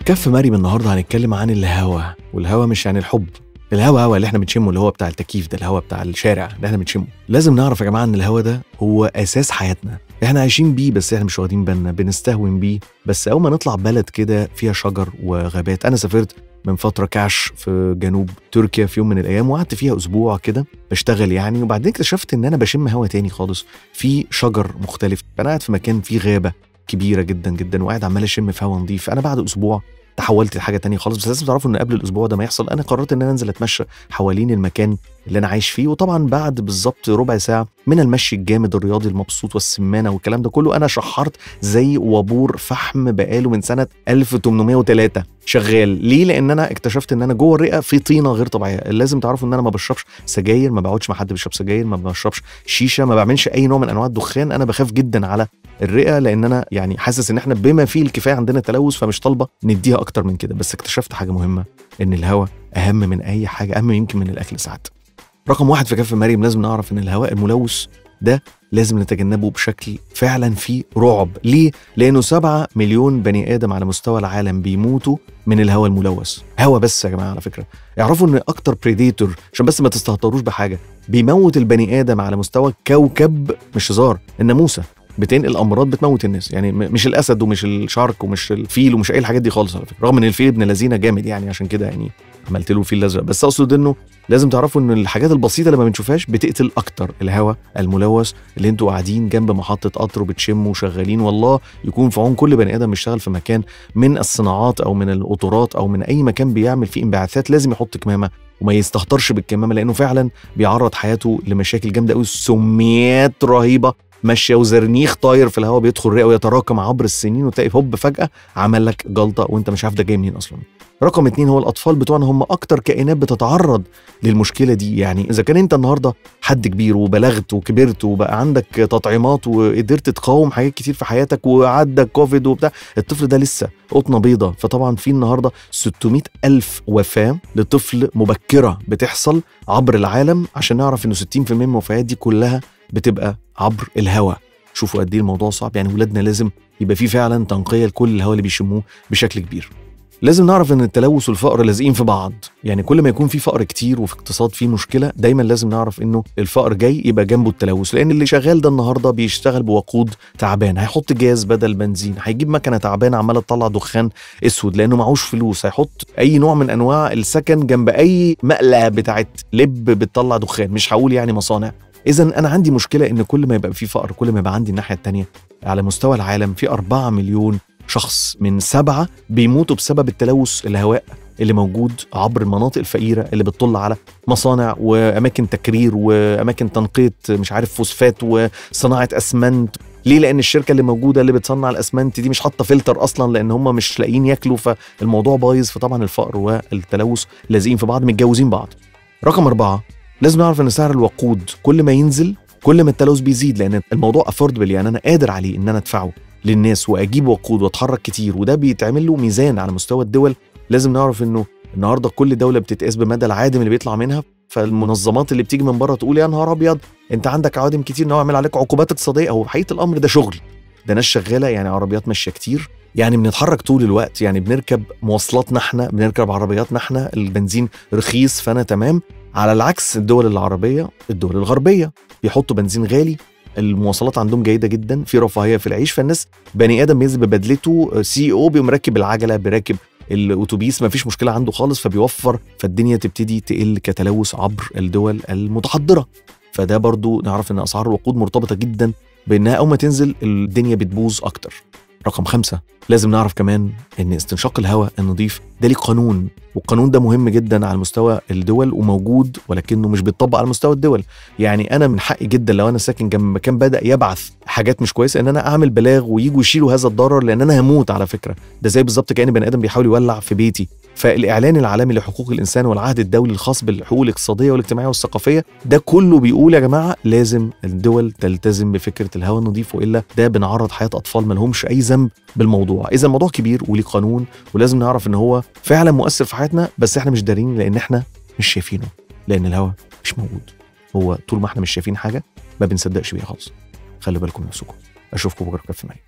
كف مريم النهارده هنتكلم عن الهوا والهوا مش عن الحب الهوا هوا اللي احنا بنشمه اللي هو بتاع التكييف ده الهوا بتاع الشارع اللي احنا بنشمه لازم نعرف يا جماعه ان الهوا ده هو اساس حياتنا احنا عايشين بيه بس احنا مش واخدين بالنا بنستهون بيه بس اول ما نطلع بلد كده فيها شجر وغابات انا سافرت من فترة كاش في جنوب تركيا في يوم من الأيام وقعدت فيها أسبوع كده بشتغل يعني وبعدين اكتشفت إن أنا بشم هوا تاني خالص في شجر مختلف أنا قاعد في مكان فيه غابة كبيرة جدا جدا وقاعد عمال أشم في هوا نظيف أنا بعد أسبوع تحولت لحاجه تانية خالص بس لازم تعرفوا ان قبل الاسبوع ده ما يحصل انا قررت ان انا انزل اتمشى حوالين المكان اللي انا عايش فيه وطبعا بعد بالظبط ربع ساعه من المشي الجامد الرياضي المبسوط والسمانه والكلام ده كله انا شحرت زي وابور فحم بقاله من سنه 1803 شغال ليه لان انا اكتشفت ان انا جوه الرئه في طينه غير طبيعيه لازم تعرفوا ان انا ما بشربش سجاير ما بقعدش مع حد بيشرب سجاير ما بشربش شيشه ما بعملش اي نوع من انواع الدخان انا بخاف جدا على الرئه لان انا يعني حاسس ان احنا بما فيه الكفايه عندنا تلوث فمش طالبه نديها اكتر من كده بس اكتشفت حاجه مهمه ان الهواء اهم من اي حاجه اهم يمكن من الاكل ساعات رقم واحد في كف مريم لازم نعرف ان الهواء الملوث ده لازم نتجنبه بشكل فعلا فيه رعب ليه؟ لأنه سبعة مليون بني آدم على مستوى العالم بيموتوا من الهواء الملوث هوا بس يا جماعة على فكرة اعرفوا ان أكتر بريديتور عشان بس ما تستهتروش بحاجة بيموت البني آدم على مستوى كوكب مش هزار الناموسة بتنقل امراض بتموت الناس يعني م- مش الاسد ومش الشارك ومش الفيل ومش اي الحاجات دي خالص على فكره رغم ان الفيل ابن لذينه جامد يعني عشان كده يعني عملت له الفيل الازرق بس اقصد انه لازم تعرفوا ان الحاجات البسيطه اللي ما بنشوفهاش بتقتل اكتر الهواء الملوث اللي انتوا قاعدين جنب محطه قطر وبتشموا وشغالين والله يكون في عون كل بني ادم بيشتغل في مكان من الصناعات او من القطورات او من اي مكان بيعمل فيه انبعاثات لازم يحط كمامه وما يستهترش بالكمامه لانه فعلا بيعرض حياته لمشاكل جامده قوي سميات رهيبه ماشيه وزرنيخ طاير في الهواء بيدخل الرئه ويتراكم عبر السنين وتلاقي هوب فجاه عمل لك جلطه وانت مش عارف ده جاي منين اصلا. رقم اتنين هو الاطفال بتوعنا هم اكتر كائنات بتتعرض للمشكله دي يعني اذا كان انت النهارده حد كبير وبلغت وكبرت وبقى عندك تطعيمات وقدرت تقاوم حاجات كتير في حياتك وعدك كوفيد وبتاع الطفل ده لسه قطنه بيضه فطبعا في النهارده 600 الف وفاه لطفل مبكره بتحصل عبر العالم عشان نعرف انه 60% من الوفيات دي كلها بتبقى عبر الهواء شوفوا قد ايه الموضوع صعب يعني ولادنا لازم يبقى في فعلا تنقيه لكل الهواء اللي بيشموه بشكل كبير لازم نعرف ان التلوث والفقر لازقين في بعض يعني كل ما يكون في فقر كتير وفي اقتصاد فيه مشكله دايما لازم نعرف انه الفقر جاي يبقى جنبه التلوث لان اللي شغال ده النهارده بيشتغل بوقود تعبان هيحط جاز بدل بنزين هيجيب مكنه تعبانه عماله تطلع دخان اسود لانه معهوش فلوس هيحط اي نوع من انواع السكن جنب اي مقله بتاعت لب بتطلع دخان مش هقول يعني مصانع اذا انا عندي مشكله ان كل ما يبقى في فقر كل ما يبقى عندي الناحيه التانية على مستوى العالم في 4 مليون شخص من سبعة بيموتوا بسبب التلوث الهواء اللي موجود عبر المناطق الفقيرة اللي بتطل على مصانع وأماكن تكرير وأماكن تنقية مش عارف فوسفات وصناعة أسمنت ليه؟ لأن الشركة اللي موجودة اللي بتصنع الأسمنت دي مش حاطة فلتر أصلا لأن هم مش لاقيين ياكلوا فالموضوع بايظ فطبعا الفقر والتلوث لازقين في بعض متجوزين بعض. رقم أربعة لازم نعرف إن سعر الوقود كل ما ينزل كل ما التلوث بيزيد لأن الموضوع أفوردبل يعني أنا قادر عليه إن أنا أدفعه للناس واجيب وقود واتحرك كتير وده بيتعمل له ميزان على مستوى الدول لازم نعرف انه النهارده كل دوله بتتقاس بمدى العادم اللي بيطلع منها فالمنظمات اللي بتيجي من بره تقول يا نهار ابيض انت عندك عوادم كتير نوع يعمل عليك عقوبات اقتصاديه هو حقيقه الامر ده شغل ده ناس شغاله يعني عربيات ماشيه كتير يعني بنتحرك طول الوقت يعني بنركب مواصلاتنا احنا بنركب عربياتنا احنا البنزين رخيص فانا تمام على العكس الدول العربيه الدول الغربيه بيحطوا بنزين غالي المواصلات عندهم جيده جدا في رفاهيه في العيش فالناس بني ادم بينزل ببدلته سي او بيقوم راكب العجله بيراكب الاتوبيس ما فيش مشكله عنده خالص فبيوفر فالدنيا تبتدي تقل كتلوث عبر الدول المتحضره فده برضو نعرف ان اسعار الوقود مرتبطه جدا بانها اول ما تنزل الدنيا بتبوظ اكتر رقم خمسة لازم نعرف كمان ان استنشاق الهواء النظيف ده ليه قانون والقانون ده مهم جدا على مستوى الدول وموجود ولكنه مش بيتطبق على مستوى الدول يعني انا من حقي جدا لو انا ساكن جنب مكان بدا يبعث حاجات مش كويسه ان انا اعمل بلاغ ويجوا يشيلوا هذا الضرر لان انا هموت على فكره ده زي بالظبط كان بني ادم بيحاول يولع في بيتي فالاعلان العالمي لحقوق الانسان والعهد الدولي الخاص بالحقوق الاقتصاديه والاجتماعيه والثقافيه ده كله بيقول يا جماعه لازم الدول تلتزم بفكره الهواء النظيف والا ده بنعرض حياه اطفال ما لهمش اي ذنب بالموضوع اذا الموضوع كبير وليه قانون ولازم نعرف ان هو فعلا مؤثر في حياتنا بس احنا مش دارين لان احنا مش شايفينه لان الهواء مش موجود هو طول ما احنا مش شايفين حاجه ما بنصدقش بيها خالص خلي بالكم من نفسكم اشوفكم بكره في معي